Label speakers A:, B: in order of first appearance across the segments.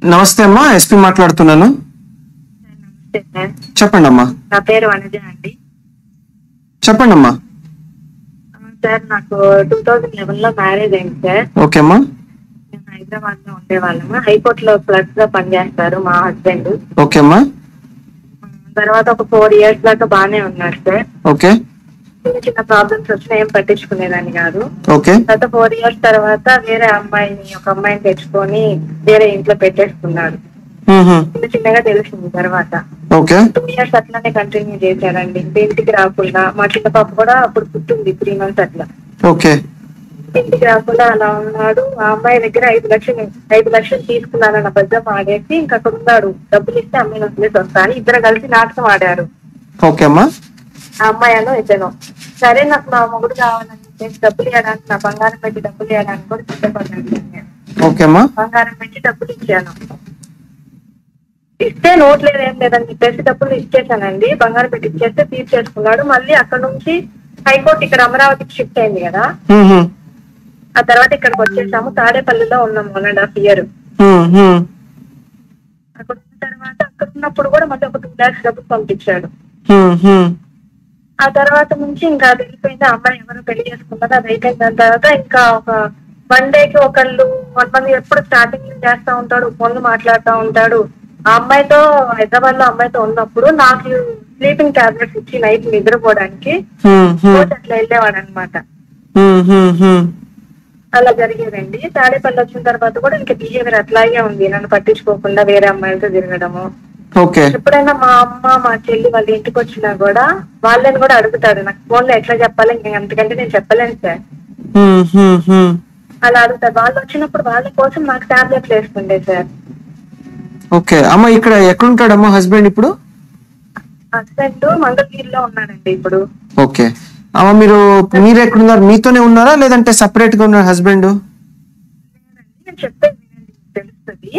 A: నమస్తే అమ్మా ఎస్పీ మాట్లాడుతున్నాను
B: నమస్తే సార్
A: చెప్పండి అమ్మా
B: నా పేరు వనజ అండి
A: చెప్పండి అమ్మా
B: ఆ, సార్ నాకు టూ థౌజండ్ లెవెన్ లో మ్యారేజ్ అయింది సార్
A: ఓకే అమ్మా
B: మేము హైదరాబాద్ లో ఉండేవాళ్ళము హైకోర్ట్ లో క్లర్క్ గా పనిచేస్తారు మా హస్బెండ్
A: ఓకే అమ్మా
B: తర్వాత ఒక ఫోర్ ఇయర్స్ దాకా బాగానే ఉన్నాడు సార్
A: ఓకే
B: చిన్న చిన్న ప్రాబ్లమ్స్ వచ్చినా ఏం పట్టించుకునేదాన్ని కాదు
A: ఓకే
B: తర్వాత ఫోర్ ఇయర్స్ తర్వాత వేరే అమ్మాయిని ఒక అమ్మాయిని తెచ్చుకొని వేరే ఇంట్లో పెట్టేసుకున్నాడు
A: మ్మ్హ.
B: చిన్న చిన్నగా తెలిసింది తర్వాత
A: ఓకే
B: టూ ఇయర్స్ అట్లానే కంటిన్యూ చేశారండి ఇంకా ఇంటికి రాకుండా మా చిన్న పాప కూడా అప్పుడు పుట్టింది త్రీ మంత్స్ అట్లా
A: ఓకే
B: ఇంటికి రాకుండా అలా ఉన్నాడు ఆ అమ్మాయి దగ్గర ఐదు లక్షలు ఐదు లక్షలు తీసుకున్నానన్న అబద్ధం ఆడేసి ఇంకా అక్కడ ఉన్నాడు డబ్బులు ఇస్తే అమ్మాయిని వదిలేసి వస్తాను ఇద్దరు కలిసి నాటకం ఆడారు
A: ఓకే అమ్మా
B: ఆ అమ్మాయి అను ఇతను సరే నాకు నా మొగుడు కావాలని చెప్పేసి డబ్బులు ఇవ్వడానికి నా బంగారం పెట్టి డబ్బులు ఇవ్వడానికి కూడా సిద్ధపడ్డాను నేను.
A: ఓకే అమ్మా
B: బంగారం పెట్టి డబ్బులు ఇచ్చాను ఇస్తే నోట్ లేదు ఏం లేదని చెప్పేసి డబ్బులు ఇచ్చేసానండి బంగారం పెట్టి ఇచ్చేస్తే తీర్చేసుకున్నాడు మళ్ళీ అక్కడ నుంచి హైకోర్టు ఇక్కడ అమరావతికి షిఫ్ట్ అయింది కదా
A: మ్మ్హ.
B: ఆ తర్వాత ఇక్కడికి వచ్చేసాము తాడేపల్లిలో ఉన్నాము వన్ అండ్ హాఫ్ ఇయర్
A: మ్మ్హ.
B: అక్కడ ఉన్న తర్వాత అక్కడ ఉన్నప్పుడు కూడా మళ్ళీ ఒక టూ ల్యాక్స్ డబ్బులు పంపించాడు
A: మ్మ్హ.
B: ఆ తర్వాత నుంచి ఇంకా అది వెళ్ళిపోయింది ఆ అమ్మాయి ఎవరు పెళ్లి చేసుకున్నారు అది అయిపోయిన దాని తర్వాత ఇంకా ఒక వన్ డే కి ఒకళ్ళు వన్ మంది ఎప్పుడు స్టార్టింగ్ చేస్తా ఉంటాడు ఫోన్లు మాట్లాడుతూ ఉంటాడు ఆ అమ్మాయితో హైదరాబాద్ లో అమ్మాయితో ఉన్నప్పుడు నాకు స్లీపింగ్ టాబ్లెట్స్ ఇచ్చి నైట్ నిద్రపోవడానికి
A: మ్మ్హ.
B: రోజు అట్లా వెళ్ళేవాడు అనమాట
A: మ్మ్హ.
B: అలా జరిగేదండి తాడేపల్లి వచ్చిన తర్వాత కూడా ఇంకా బిహేవియర్ అట్లాగే ఉంది నన్ను పట్టించుకోకుండా వేరే అమ్మాయిలతో తిరగడము
A: ఓకే
B: ఎప్పుడైనా మా అమ్మ మా చెల్లి వాళ్ళ ఇంటికి వచ్చినా కూడా వాళ్ళని కూడా అడుగుతాడు నాకు ఫోన్ లో ఎట్లా చెప్పాలి ఇంకా అంతకంటే నేను చెప్పలేను సార్
A: మ్మ్హ.
B: అలా అడుగుతారు వాళ్ళు వచ్చినప్పుడు వాళ్ళ కోసం నాకు టాబ్లెట్లు వేస్తుండే సార్
A: ఓకే అమ్మ ఇక్కడ ఎక్కడుంటాడమ్మా హస్బెండ్ ఇప్పుడు
B: హస్బెండ్ మంగళగిరిలో ఉన్నాడండి ఇప్పుడు
A: ఓకే అమ్మ మీరు మీరు ఎక్కడున్నారు మీతోనే ఉన్నారా లేదంటే సపరేట్ గా ఉన్నారు హస్బెండ్
B: నేను చెప్పేది వినండి, తెలుస్తుంది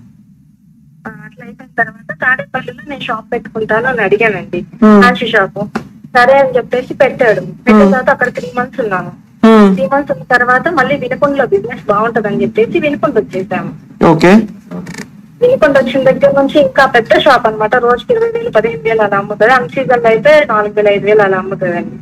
B: ఆ, అట్లా అయిపోయిన తర్వాత తాడేపల్లిలో నేను షాప్ పెట్టుకుంటాను అని అడిగానండి
A: Hmm.
B: ఫ్యాన్సీ షాప్ సరే అని చెప్పేసి పెట్టాడు పెట్టిన తర్వాత అక్కడ త్రీ మంత్స్ ఉన్నాను త్రీ మంత్స్ ఉన్న తర్వాత మళ్ళీ వినుకొండలో బిజినెస్ బాగుంటది అని చెప్పేసి వినుకొండ వచ్చేసాము
A: ఓకే
B: వినుకొండ వచ్చిన దగ్గర నుంచి ఇంకా పెద్ద షాప్ అన్నమాట రోజుకి ఇరవై వేలు పదిహేను వేలు అలా అమ్ముతుంది అన్ సీజన్ అయితే నాలుగు వేలు ఐదు వేలు అలా అమ్ముతుందండి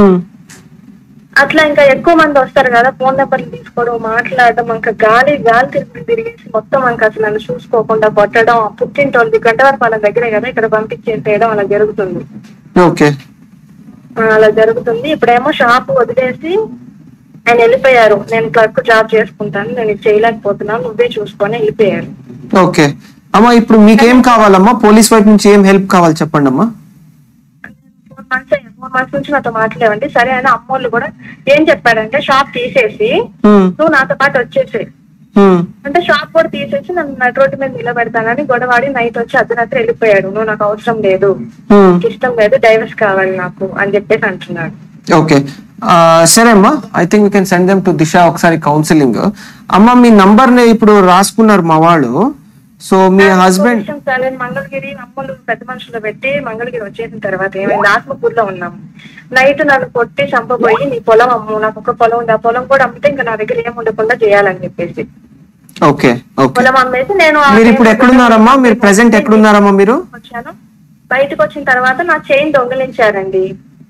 B: అట్లా ఇంకా ఎక్కువ మంది వస్తారు కదా ఫోన్ నెంబర్లు తీసుకోవడం మాట్లాడడం ఇంకా గాలి గాలి తిరిగి తిరిగేసి మొత్తం ఇంకా అసలు నన్ను చూసుకోకుండా కొట్టడం ఆ పుట్టింటి వాళ్ళది గంటవారి వాళ్ళ దగ్గరే కదా ఇక్కడ పంపించేసేయడం అలా జరుగుతుంది
A: ఓకే
B: ఆ, అలా జరుగుతుంది ఇప్పుడేమో షాప్ వదిలేసి ఆయన వెళ్ళిపోయారు నేను క్లర్క్ జాబ్ చేసుకుంటాను నేను ఇది చేయలేకపోతున్నాను నువ్వే చూసుకొని వెళ్ళిపోయారు
A: ఓకే అమ్మా ఇప్పుడు మీకేం కావాలమ్మా పోలీస్ వైపు నుంచి ఏం హెల్ప్ కావాలి చెప్పండి అమ్మా
B: ఫోర్ మంత్స్ ఫోర్ మంత్స్ నుంచి నాతో మాట్లాడేవండి సరే అని అమ్మోళ్ళు కూడా ఏం చెప్పాడంటే షాప్ తీసేసి
A: హ్మ్,
B: నువ్వు నాతో పాటు వచ్చేసి
A: హ్మ్,
B: అంటే షాప్ కూడా తీసేసి నన్ను నటు రోడ్డు మీద నిలబెడతానని గొడవాడి నైట్ వచ్చి అర్ధరాత్రి వెళ్ళిపోయాడు నువ్వు నాకు అవసరం లేదు
A: హ్మ్.
B: నాకు ఇష్టం లేదు డైవర్స్ కావాలి నాకు అని చెప్పేసి అంటున్నాడు
A: ఓకే ఆ, సరే అమ్మా I think you can send them to Disha ఒకసారి కౌన్సిలింగ్ అమ్మా మీ నంబర్ ని ఇప్పుడు రాసుకున్నారు మా వాళ్ళు సో మీ హస్బెండ్
B: విషయం సార్, నేను మంగళగిరి అమ్మలు పెద్ద మనుషులు పెట్టి మంగళగిరి వచ్చేసిన తర్వాత ఏమైంది ఆత్మకూరులో ఉన్నాం నైట్ నన్ను కొట్టి చంపబోయి నీ పొలం అమ్ము నాకు ఒక పొలం ఉంది ఆ పొలం కూడా అమ్మితే ఇంకా నా దగ్గర ఏం ఉండకుండా చేయాలని చెప్పేసి
A: ఓకే ఓకే
B: పొలం అమ్మేసి నేను ఆ
A: మీరు ఇప్పుడు ఎక్కడున్నారమ్మా మీరు ప్రెసెంట్ ఎక్కడున్నారమ్మా మీరు
B: వచ్చాను బయటకు వచ్చిన తర్వాత నా చైన్ దొంగలించారండి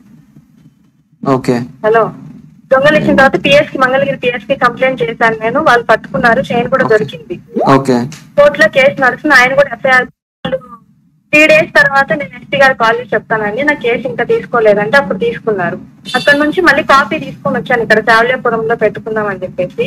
A: ఓకే
B: హలో దొంగలించిన తర్వాత పిఎస్ కి మంగళగిరి పిఎస్ కి కంప్లైంట్ చేశాను నేను వాళ్ళు పట్టుకున్నారు చైన్ కూడా దొరికింది
A: ఓకే
B: కోర్టులో కేసు నడుస్తుంది ఆయన కూడా ఎఫ్ఐఆర్ త్రీ డేస్ తర్వాత నేను ఎస్పీ గారు కాల్ చేసి చెప్తానండి నా కేసు ఇంకా తీసుకోలేదంటే అప్పుడు తీసుకున్నారు అక్కడ నుంచి మళ్ళీ కాపీ తీసుకొని వచ్చాను ఇక్కడ చావలేపురంలో పెట్టుకుందాం అని చెప్పేసి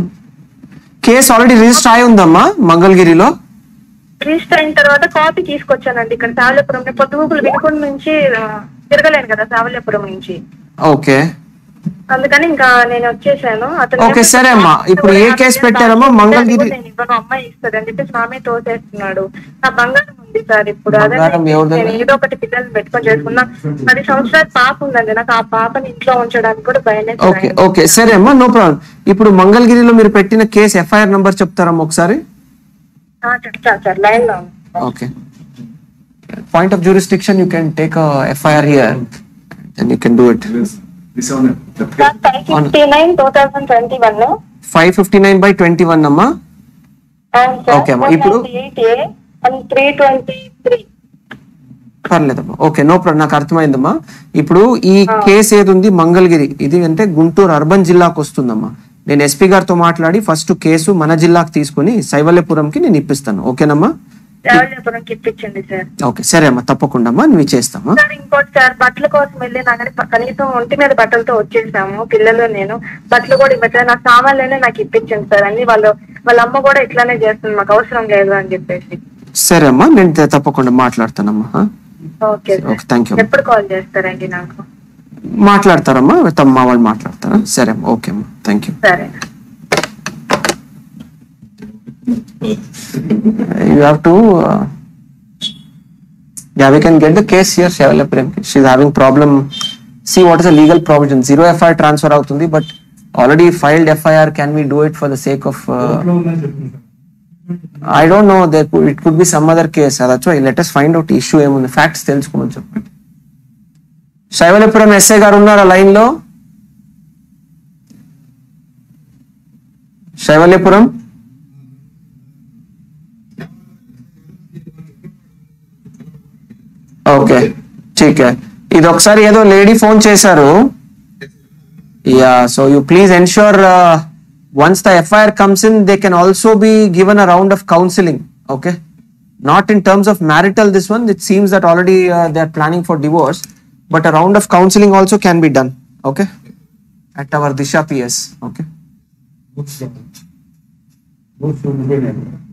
A: కేసు ఆల్రెడీ రిజిస్టర్ అయి ఉందమ్మా మంగళగిరిలో
B: రిజిస్టర్ అయిన తర్వాత కాపీ తీసుకొచ్చానండి ఇక్కడ చావలేపురం పొద్దుగూకులు వినుకొండ నుంచి ఆ, తిరగలేను కదా చావలేపురం నుంచి
A: ఓకే
B: అందుకని ఇంకా నేను వచ్చేసాను అతను
A: ఓకే,
B: ఏమో
A: సరే అమ్మా. ఇప్పుడు ఏ కేసు పెట్టారమ్మా? మంగళగిరి-
B: నేను ఇవ్వను అమ్మాయి ఇస్తుంది అని చెప్పేసి నామే తోసేస్తున్నాడు నా బంగారం ఉంది సార్ ఇప్పుడు అదే
A: బంగారం ఎవరిదన్నా?
B: నేను ఏదో ఒకటి పిల్లల్ని పెట్టుకొని చేసుకున్నా పది సంవత్సరాల పాప ఉందండి నాకు ఆ పాపని ఇంట్లో ఉంచడానికి కూడా భయం
A: ఓకే ఓకే సరే అమ్మా నో ప్రాబ్లం ఇప్పుడు మంగళగిరిలో మీరు పెట్టిన కేసు ఎఫ్ఐఆర్ నంబర్ చెప్తారమ్మా ఒకసారి
B: చెప్తా సార్ లైన్ లో
A: okay point of jurisdiction you can take FIR here then you can do it
C: This one, the
B: five fifty nine two thousand twenty one
A: five fifty nine by twenty one అమ్మా Okay, అమ్మా. ఇప్పుడు-
B: eight A and three twenty three
A: పర్లేదమ్మా okay no problem నాకు అర్థమైందమ్మా ఇప్పుడు ఈ case ఏది ఉంది మంగళగిరి ఇది అంటే గుంటూరు అర్బన్ జిల్లాకు వస్తుందమ్మా నేను ఎస్పీ గారితో మాట్లాడి ఫస్ట్ కేసు మన జిల్లాకు తీసుకుని శైవల్యపురంకి నేను ఇప్పిస్తాను ఓకేనమ్మా
B: రావలేపురంకి ఇప్పించండి సార్
A: ఓకే సరే అమ్మా తప్పకుండా అమ్మా నువ్వు చేస్తామా
B: సార్ ఇంకోటి సార్ బట్టల కోసం వెళ్ళి కానీ కనీసం ఒంటి మీద బట్టలతో వచ్చేసాము పిల్లలు నేను బట్టలు కూడా ఇవ్వట్లేదు నా సామాన్లనే నాకు ఇప్పించండి సార్ అన్ని వాళ్ళు వాళ్ళ అమ్మ కూడా ఇట్లానే చేస్తుంది మాకు అవసరం లేదు అని చెప్పేసి
A: సరే అమ్మా నేను త- తప్పకుండా మాట్లాడతానమ్మా ఆ?
B: Okay sir
A: okay thank you
B: ఎప్పుడు కాల్ చేస్తారండి నాకు
A: మాట్లాడతారమ్మా తమ మా వాళ్ళు మాట్లాడతారా సరే అమ్మా ఓకే అమ్మా థ్యాంక్ యూ
B: సరే
A: you have to uh, yeah we can get the case here Shaivalyapuram she's having problem see what is the legal provision zero FIR transfer అవుతుంది but already filed FIR can we do it for the sake of uh, I don't know there could, it could be some other case that's why let us find out issue ఏముంది facts తెలుసుకోమని చెప్పండి Shaivalapuram SI గారు ఉన్నారా line లో శైవల్యపురం okay ठीक है ఇది ఒకసారి ఏదో లేడీ ఫోన్ చేశారు yeah so you please ensure once the FIR comes in they can also be given a round of counselling okay not in terms of marital this one it seems that already they are planning for divorce but a round of counselling also can be done okay at our Disha PS okay
C: Books, uh, books will be there.